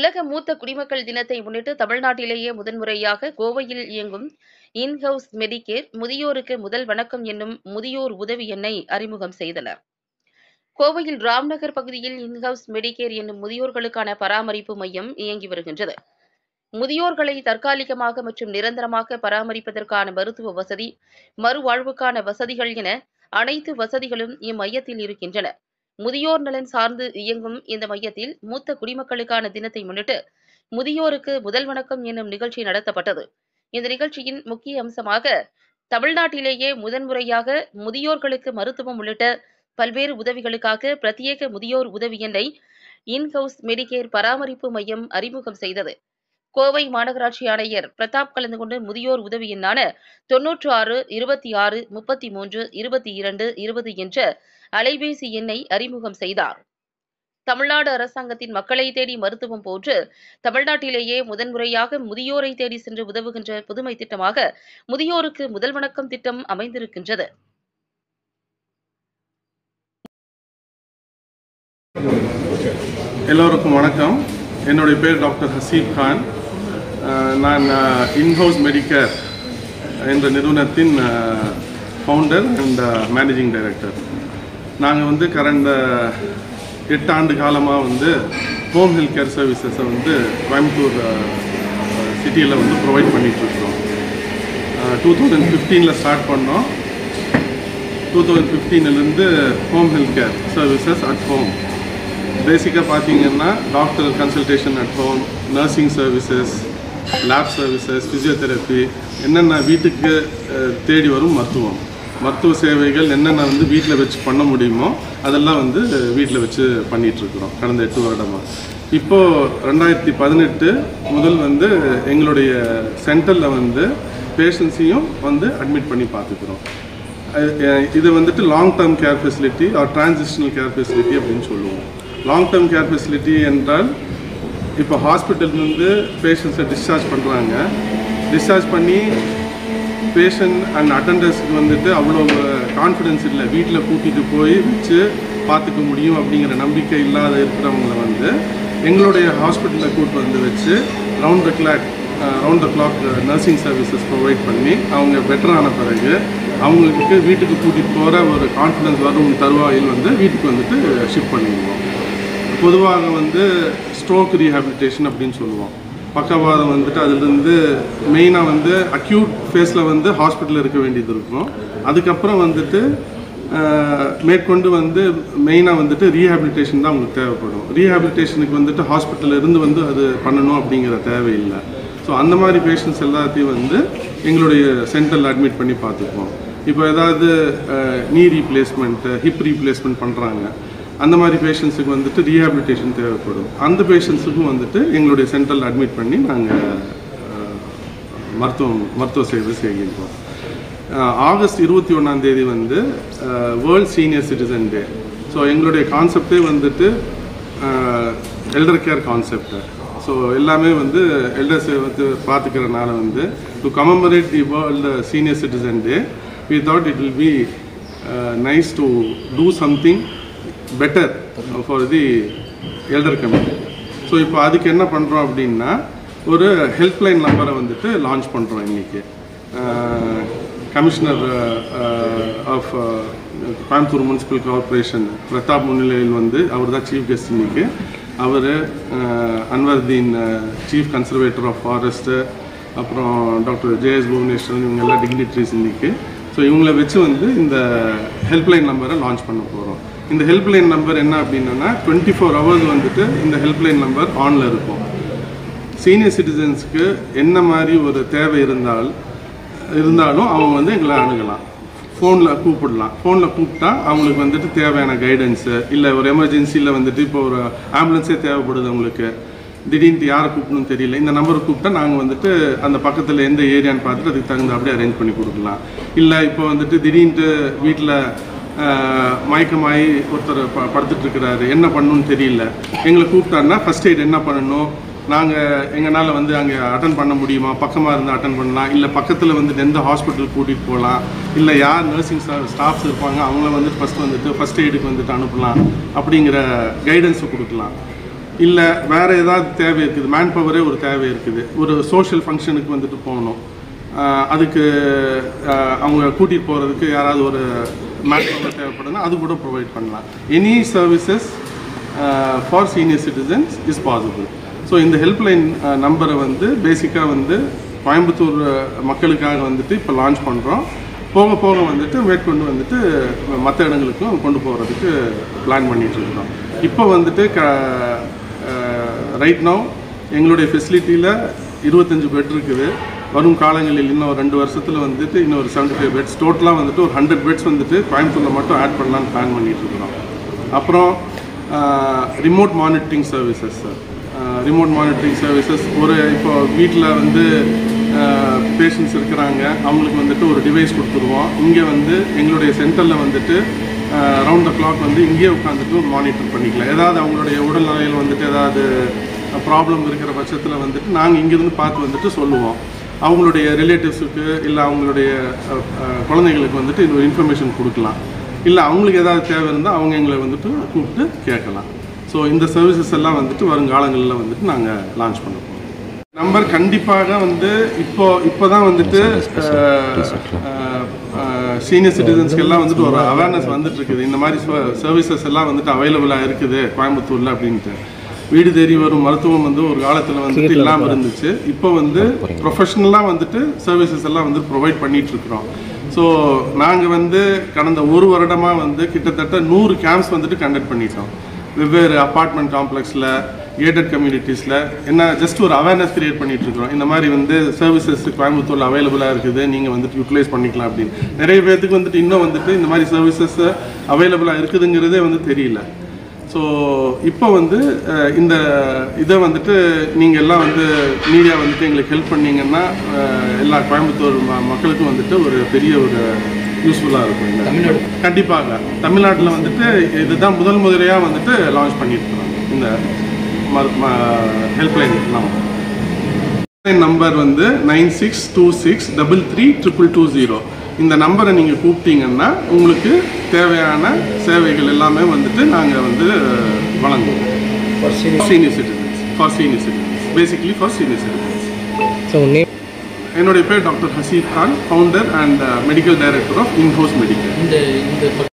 உலக மூத்த குடிமக்கள் தினத்தை முன்னிட்டு தமிழ்நாட்டிலேயே முதன்முறையாக கோவையில் இயங்கும் இன்ஹவுஸ் மெடிகேர் முதியோருக்கு முதல் வணக்கம் என்னும் முதியோர் உதவி எண்ணை அறிமுகம் செய்தனர் கோவையில் ராம்நகர் பகுதியில் இன்ஹவுஸ் மெடிகேர் என்னும் முதியோர்களுக்கான பராமரிப்பு மையம் இயங்கி வருகின்றது முதியோர்களை தற்காலிகமாக மற்றும் நிரந்தரமாக பராமரிப்பதற்கான மருத்துவ வசதி மறுவாழ்வுக்கான வசதிகள் என அனைத்து வசதிகளும் இம்மையத்தில் இருக்கின்றன முதியோர் நலன் சார்ந்து இயங்கும் இந்த மையத்தில் மூத்த குடிமக்களுக்கான தினத்தை முன்னிட்டு முதியோருக்கு முதல் வணக்கம் என்னும் நிகழ்ச்சி நடத்தப்பட்டது இந்த நிகழ்ச்சியின் முக்கிய அம்சமாக தமிழ்நாட்டிலேயே முதன்முறையாக முதியோர்களுக்கு மருத்துவம் உள்ளிட்ட பல்வேறு உதவிகளுக்காக பிரத்யேக முதியோர் உதவி எண்ணை இன்ஹவுஸ் மெடிகேர் பராமரிப்பு மையம் அறிமுகம் செய்தது கோவை மாநகராட்சி ஆணையர் பிரதாப் கலந்து கொண்டு முதியோர் உதவி எண்ணான தொன்னூற்று ஆறு இருபத்தி ஆறு முப்பத்தி மூன்று இருபத்தி இரண்டு இருபது என்ற அலைபேசி எண்ணை அறிமுகம் செய்தார் தமிழ்நாடு அரசாங்கத்தின் மக்களை தேடி மருத்துவம் போன்று தமிழ்நாட்டிலேயே முதன்முறையாக முதியோரை தேடி சென்று உதவுகின்ற புதுமை திட்டமாக முதியோருக்கு முதல் வணக்கம் திட்டம் அமைந்திருக்கின்றது எல்லோருக்கும் வணக்கம் என்னுடைய பேர் டாக்டர் ஹசீப் கான் அஹ் நான் இன்ஹவுஸ் மெடிக்கேர் என்ற நிறுவனத்தின் ஃபவுண்டர் அண்ட் மேனேஜிங் டைரக்டர் நாங்கள் வந்து கடந்த எட்டு ஆண்டு காலமாக வந்து ஹோம் ஹெல்த் கேர் சர்வீசஸை வந்து கோயம்புத்தூர் சிட்டியில் வந்து ப்ரொவைட் பண்ணிகிட்ருக்குறோம் டூ தௌசண்ட் ஃபிஃப்டீனில் ஸ்டார்ட் பண்ணோம் டூ தௌசண்ட் ஃபிஃப்டீன்லேருந்து home health care services at home பேசிக்காக பார்த்தீங்கன்னா doctor consultation at home nursing services lab services physiotherapy என்னென்ன வீட்டுக்கு அஹ், தேடி வரும் மருத்துவம் மருத்துவ சேவைகள் என்னென்ன வந்து வீட்டில் வச்சு பண்ண முடியுமோ அதெல்லாம் வந்து வீட்டில் வச்சு பண்ணிகிட்ருக்குறோம் கடந்த எட்டு வருடமாக இப்போது ரெண்டாயிரத்தி பதினெட்டு முதல் வந்து எங்களுடைய சென்டரில் வந்து பேஷண்ட்ஸையும் வந்து அட்மிட் பண்ணி பார்த்துக்கிறோம் அஹ் இது வந்துட்டு long term care facility or transitional care facility அப்படின்னு சொல்லுவோம் லாங் டேர்ம் கேர் ஃபெசிலிட்டி என்றால் இப்போ ஹாஸ்பிட்டல்லேருந்து பேஷண்ட்ஸை டிஸ்சார்ஜ் பண்ணுறாங்க டிஸ்சார்ஜ் பண்ணி பேஷண்ட் அண்ட் அட்டண்டர்ஸ்க்கு வந்துட்டு அவ்வளோ கான்ஃபிடென்ஸ் இல்லை வீட்டில் கூட்டிகிட்டு போய் வச்சு பார்த்துக்க முடியும் அப்படிங்கிற நம்பிக்கை இல்லாத இருக்கிறவங்கள வந்து எங்களுடைய ஹாஸ்பிட்டலில் கூட்டு வந்து வச்சு round the clock round the clock nursing services provide பண்ணி அவங்க பெட்டர் ஆன பிறகு அவங்களுக்கு வீட்டுக்கு கூட்டிகிட்டு போகிற ஒரு கான்ஃபிடன்ஸ் வரும் தருவாயில் வந்து வீட்டுக்கு வந்துட்டு ஷிஃப்ட் பண்ணிடுவோம் பொதுவாக வந்து ஸ்ட்ரோக் ரீஹாபிலிட்டேஷன் அப்படின்னு சொல்லுவோம் பக்கவாதம் வந்துட்டு அதுலேருந்து மெயினாக வந்து அக்யூட் ஃபேஸில் வந்து ஹாஸ்பிட்டலில் இருக்க வேண்டியது இருக்கும் அதுக்கப்புறம் வந்துட்டு ஆஹ், மேற்கொண்டு வந்து மெயினாக வந்துட்டு ரீஹாபிலிட்டேஷன் தான் அவங்களுக்கு தேவைப்படும் ரீஹாபிலிட்டேஷனுக்கு வந்துட்டு ஹாஸ்பிட்டலில் இருந்து வந்து அது பண்ணணும் அப்படிங்கிற தேவையில்லை ஸோ அந்த மாதிரி பேஷண்ட்ஸ் எல்லாத்தையும் வந்து எங்களுடைய சென்டரில் அட்மிட் பண்ணி பார்த்துக்குவோம் இப்போ ஏதாவது நீ ரீப்ளேஸ்மெண்ட்டு ஹிப் ரீப்ளேஸ்மெண்ட் பண்ணுறாங்க அந்த மாதிரி பேஷண்ட்ஸுக்கு வந்துட்டு ரீஹாபிலிட்டேஷன் தேவைப்படும் அந்த பேஷண்ட்ஸுக்கும் வந்துட்டு எங்களுடைய சென்டரில் அட்மிட் பண்ணி நாங்கள் மருத்துவம் மருத்துவ சேவை செய்கின்றோம் அஹ் ஆகஸ்ட் இருபத்தி ஒன்றாம் தேதி வந்து world senior citizen day so எங்களுடைய கான்செப்டே வந்துட்டு எல்டர் கேர் கான்செப்ட் ஸோ எல்லாமே வந்து எல்டர்ஸை வந்து பார்த்துக்கிறனால வந்து to commemorate the world senior citizen day we thought it will be nice to do something better for the elder community so இப்போ அதுக்கு என்ன பண்ணுறோம் அப்படின்னா ஒரு ஹெல்ப்லைன் நம்பரை வந்துட்டு லான்ச் பண்ணுறோம் இன்றைக்கி commissioner of Coimbatore municipal corporation Pratap முன்னிலையில் வந்து அவர் தான் சீஃப் கெஸ்ட் இன்னைக்கு அவர் Anwardeen chief conservator of forest அப்புறம் டாக்டர் ஜேஎஸ் புவனேஸ்வரன் இவங்க எல்லாம் டிக்னிட்ரிஸ் இன்னைக்கு ஸோ இவங்கள வச்சு வந்து இந்த ஹெல்ப்லைன் நம்பரை லான்ச் பண்ண போகிறோம் இந்த ஹெல்ப்லைன் நம்பர் என்ன அப்படின்னா டுவெண்ட்டி ஃபோர் ஹவர்ஸ் வந்துட்டு இந்த ஹெல்ப்லைன் நம்பர் ஆனில் இருக்கும் சீனியர் சிட்டிசன்ஸ்க்கு என்ன மாதிரி ஒரு தேவை இருந்தால் இருந்தாலும் அவங்க வந்து எங்களை அணுகலாம் ஃபோனில் கூப்பிடலாம் ஃபோனில் கூப்பிட்டா அவங்களுக்கு வந்துட்டு தேவையான கைடன்ஸு இல்லை ஒரு எமர்ஜென்சியில் வந்துட்டு இப்போ ஒரு ஆம்புலன்ஸே தேவைப்படுது அவங்களுக்கு திடீர்னு யாரை கூப்பிடணும்னு தெரியல இந்த நம்பரை கூப்பிட்டா நாங்கள் வந்துட்டு அந்த பக்கத்தில் எந்த ஏரியான்னு பார்த்துட்டு அதுக்கு தகுந்த அப்படியே அரேஞ்ச் பண்ணி கொடுக்கலாம் இல்லை இப்போ வந்துட்டு திடீர்னு வீட்டில் மயக்கமாயி ஒருத்தர் ப படுத்துட்டு இருக்கிறாரு என்ன பண்ணணும்னு தெரியல எங்களை கூப்பிட்டாருன்னா ஃபர்ஸ்ட் எய்ட் என்ன பண்ணணும் நாங்கள் எங்களால் வந்து அங்கே அட்டன் பண்ண முடியுமா பக்கமாக இருந்து அட்டன் பண்ணலாம் இல்லை பக்கத்தில் வந்துட்டு எந்த ஹாஸ்பிட்டல் கூட்டிகிட்டு போகலாம் இல்லை யார் நர்சிங் ஸ்டாஃப்ஸ் இருப்பாங்க அவங்கள வந்துட்டு ஃபஸ்ட் வந்துட்டு ஃபஸ்ட் எய்டுக்கு வந்துட்டு அனுப்பலாம் அப்படிங்கிற கைடன்ஸை கொடுக்கலாம் இல்லை வேறு ஏதாவது தேவை இருக்குது மேன் பவரே ஒரு தேவை இருக்குது ஒரு சோஷியல் ஃபங்க்ஷனுக்கு வந்துட்டு போகணும் ஆஹ் அதுக்கு ஆஹ் அவங்க கூட்டிகிட்டு போகிறதுக்கு யாராவது ஒரு மேன் பவர் தேவைப்படுதுன்னா அது கூட ப்ரொவைட் பண்ணலாம் any services for senior citizens is possible so இந்த ஹெல்ப்லைன் நம்பரை வந்து பேசிக்காக வந்து கோயம்புத்தூர் அஹ், மக்களுக்காக வந்துட்டு இப்போ லான்ச் பண்ணுறோம் போக போக வந்துட்டு மேற்கொண்டு வந்துட்டு மற்ற இடங்களுக்கும் கொண்டு போகிறதுக்கு பிளான் பண்ணிட்டு இருக்கிறோம் இப்போ வந்துட்டு க ரைட் நவ் எங்களுடைய ஃபெசிலிட்டியில் இருபத்தஞ்சு பெட் இருக்குது வரும் காலங்களில் இன்னும் ஒரு ரெண்டு வருஷத்தில் வந்துட்டு இன்னும் ஒரு செவன்டி ஃபைவ் பெட்ஸ் டோட்டலாக வந்துட்டு ஒரு ஹண்ட்ரட் பெட்ஸ் வந்துட்டு கோயம்புத்தூரில் மட்டும் ஆட் பண்ணலான்னு பிளான் பண்ணிட்டு இருக்கிறோம் அப்புறம் remote monitoring services remote monitoring services ஒரு இப்போ வீட்டில் வந்து பேஷண்ட்ஸ் இருக்கிறாங்க அவங்களுக்கு வந்துட்டு ஒரு டிவைஸ் கொடுத்துருவோம் இங்கே வந்து எங்களுடைய சென்டரில் வந்துட்டு ரவுண்ட் த கிளாக் வந்து இங்கேயே உட்காந்துட்டு மானிட்டர் பண்ணிக்கலாம் ஏதாவது அவங்களுடைய உடல்நிலையில் வந்துட்டு ஏதாவது ப்ராப்ளம் இருக்கிற பட்சத்தில் வந்துட்டு நாங்கள் இங்கேருந்து பார்த்து வந்துட்டு சொல்லுவோம் அவங்களுடைய ரிலேட்டிவ்ஸுக்கு இல்லை அவங்களுடைய அஹ், அஹ், குழந்தைங்களுக்கு வந்துட்டு இது ஒரு இன்ஃபர்மேஷன் கொடுக்கலாம் இல்லை அவங்களுக்கு ஏதாவது தேவை இருந்தால் அவங்க எங்களை வந்துட்டு கூப்பிட்டு கேட்கலாம் ஸோ இந்த சர்வீசஸ் எல்லாம் வந்துட்டு வருங்காலங்களில் வந்துட்டு நாங்கள் லான்ச் பண்ண போகிறோம் நம்பர் கண்டிப்பாக வந்து இப்போ இப்போ தான் வந்துட்டு சீனியர் சிட்டிசன்ஸ்க்கு எல்லாம் வந்துட்டு ஒரு அவேர்னஸ் வந்துட்டு இருக்குது இந்த மாதிரி சர்வீசஸ் எல்லாம் வந்துட்டு அவைலபிளாக இருக்குது கோயம்புத்தூரில் அப்படின்ட்டு வீடு தேடி வரும் மருத்துவம் வந்து ஒரு காலத்தில் வந்துட்டு இல்லாமல் இருந்துச்சு இப்போ வந்து ப்ரொஃபஷ்னலாக வந்துட்டு சர்வீசஸ் எல்லாம் வந்து ப்ரொவைட் பண்ணிட்டு இருக்கிறோம் ஸோ நாங்கள் வந்து கடந்த ஒரு வருடமாக வந்து கிட்டத்தட்ட நூறு கேம்ப்ஸ் வந்துட்டு கண்டக்ட் பண்ணிட்டோம் வெவ்வேறு அப்பார்ட்மெண்ட் காம்ப்ளெக்ஸில் கேட்டட் கம்யூனிட்டிஸில் என்ன ஜஸ்ட் ஒரு அவேர்னஸ் கிரியேட் பண்ணிட்டு இருக்கிறோம் இந்த மாதிரி வந்து சர்வீசஸ் கோயம்புத்தூரில் அவைலபிளாக இருக்குது நீங்கள் வந்துட்டு யூட்டிலைஸ் பண்ணிக்கலாம் அப்படின்னு நிறைய பேர்த்துக்கு வந்துட்டு இன்னும் வந்துட்டு இந்த மாதிரி சர்வீசஸ் அவைலபிளாக இருக்குதுங்கிறதே வந்து தெரியல ஸோ இப்போ வந்து அஹ், இந்த இதை வந்துட்டு நீங்கள் எல்லாம் வந்து மீடியா வந்துட்டு எங்களுக்கு ஹெல்ப் பண்ணீங்கன்னா அஹ், எல்லா கோயம்புத்தூர் ம மக்களுக்கும் வந்துட்டு ஒரு பெரிய ஒரு யூஸ்ஃபுல்லாக இருக்கும் இந்த தமிழ்நாடு கண்டிப்பாக தமிழ்நாட்டில் வந்துட்டு இதுதான் முதல் முதலையாக வந்துட்டு லான்ச் பண்ணியிருக்கிறோம் இந்த ஹெல்ப்லைன் நம்பர் நம்பர் வந்து nine six two six double three triple two zero இந்த நம்பரை நீங்கள் கூப்பிட்டீங்கன்னா உங்களுக்கு தேவையான சேவைகள் எல்லாமே வந்துட்டு நாங்கள் வந்து வழங்குவோம் for senior senior citizens for senior citizens basically for senior citizens so name என்னுடைய பேர் doctor Haseeb Khan founder and medical director of Inhouse medical இந்த இந்த